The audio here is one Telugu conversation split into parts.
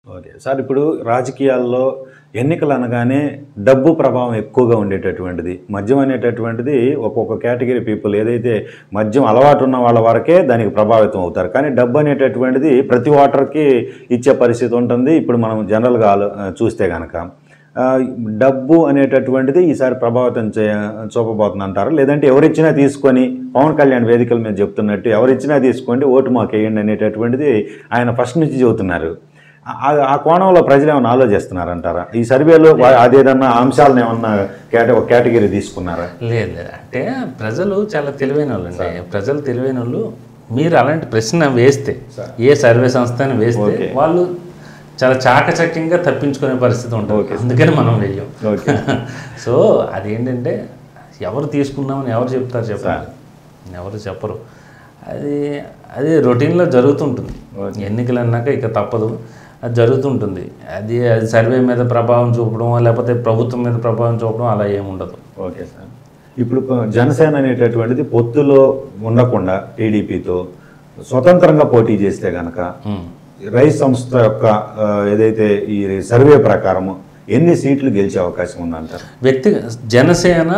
ఓకే సార్ ఇప్పుడు రాజకీయాల్లో ఎన్నికలు అనగానే డబ్బు ప్రభావం ఎక్కువగా ఉండేటటువంటిది మద్యం అనేటటువంటిది ఒక్కొక్క కేటగిరీ పీపుల్ ఏదైతే మద్యం అలవాటు ఉన్న వాళ్ళ వరకే దానికి ప్రభావితం అవుతారు కానీ డబ్బు అనేటటువంటిది ప్రతి ఓటర్కి ఇచ్చే పరిస్థితి ఉంటుంది ఇప్పుడు మనం జనరల్గా ఆలో చూస్తే కనుక ఆ, డబ్బు అనేటటువంటిది ఈసారి ప్రభావితం చే చూపబోతుంది అంటారా లేదంటే ఎవరిచ్చినా తీసుకొని పవన్ కళ్యాణ్ వేదికల మీద చెప్తున్నట్టు ఎవరిచ్చినా తీసుకోండి ఓటు మాకు వేయండి అనేటటువంటిది ఆయన ఫస్ట్ నుంచి చెబుతున్నారు ఆ- ఆ కోణంలో ప్రజలు ఏమైనా ఆలోచిస్తున్నారంటారా ఈ సర్వేలో వా- అదేదన్నా అంశాలను ఏమన్నా కేట ఒక కేటగిరీ తీసుకున్నారా లేదు లేదు అంటే ప్రజలు చాలా తెలివైన వాళ్ళు అండి ప్రజలు తెలివైన వాళ్ళు మీరు అలాంటి ప్రశ్న వేస్తే ఏ సర్వే సంస్థని వేస్తే వాళ్ళు చాలా చాకచక్యంగా తప్పించుకునే పరిస్థితి ఉంటుంది అందుకని మనం వెయ్యం ఓకే సో అదేంటంటే ఎవరు తీసుకున్నామని ఎవరు చెప్తారు చెప్పాలి ఎవరు చెప్పరు అది అది రొటీన్లో జరుగుతుంటుంది ఎన్నికలు అన్నాక ఇక తప్పదు అది జరుగుతుంటుంది అది అది సర్వే మీద ప్రభావం చూపడం లేకపోతే ప్రభుత్వం మీద ప్రభావం చూపడం అలా ఏమి ఉండదు ఓకే సార్ ఇప్పుడు ప- జనసేన అనేటటువంటిది పొత్తులో ఉండకుండా టీడీపీతో స్వతంత్రంగా పోటీ చేస్తే గనక రైస్ సంస్థ యొక్క ఆ, ఏదైతే ఈ సర్వే ప్రకారం ఎన్ని సీట్లు గెలిచే అవకాశం ఉందంటారు వ్యక్తి జనసేన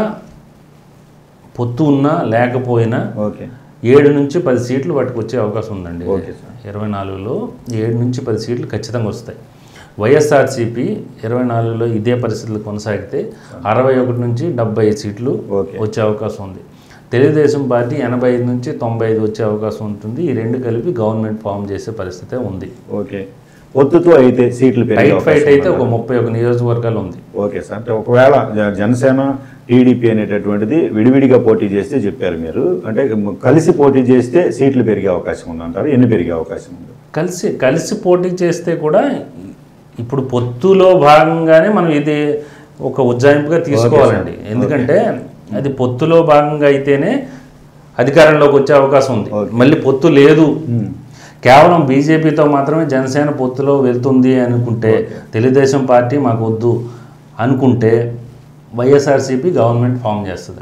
పొత్తు ఉన్నా లేకపోయినా ఓకే ఏడు నుంచి పది సీట్లు పట్టుకొచ్చే అవకాశం ఉందండి ఓకే సార్ ఇరవై నాలుగులో ఏడు నుంచి పది సీట్లు ఖచ్చితంగా వస్తాయి వైఎస్ఆర్సీపీ ఇరవై నాలుగులో ఇదే పరిస్థితులు కొనసాగితే అరవై ఒకటి నుంచి డెబ్బై ఐదు సీట్లు ఓకే. వచ్చే అవకాశం ఉంది తెలుగుదేశం పార్టీ ఎనభై ఐదు నుంచి తొంభై ఐదు వచ్చే అవకాశం ఉంటుంది ఈ రెండు కలిపి గవర్నమెంట్ ఫామ్ చేసే పరిస్థితే ఉంది ఓకే పొత్తుతో అయితే సీట్లు పెరిగే ఫైట్ అవకాశం ఫైట్ అయితే ఒక ముప్పై ఒక నియోజకవర్గాలు ఉంది ఓకే సార్ అంటే ఒకవేళ జ- జనసేన టీడీపీ అనేటటువంటిది విడివిడిగా పోటీ చేస్తే చెప్పారు మీరు అంటే మ- కలిసి పోటీ చేస్తే సీట్లు పెరిగే అవకాశం ఉందంటారు ఎన్ని పెరిగే అవకాశం ఉంది కలిసి కలిసి పోటీ చేస్తే కూడా ఇప్పుడు పొత్తులో భాగంగానే మనం ఇది ఒక ఉజ్జాయింపుగా తీసుకోవాలండి ఎందుకంటే అది పొత్తులో భాగంగా అయితేనే అధికారంలోకి వచ్చే అవకాశం ఉంది మళ్ళీ పొత్తు లేదు కేవలం బీజేపీతో మాత్రమే జనసేన పొత్తులో వెళ్తుంది అనుకుంటే తెలుగుదేశం పార్టీ మాకు వద్దు అనుకుంటే వైఎస్ఆర్సీపీ గవర్నమెంట్ ఫామ్ చేస్తుంది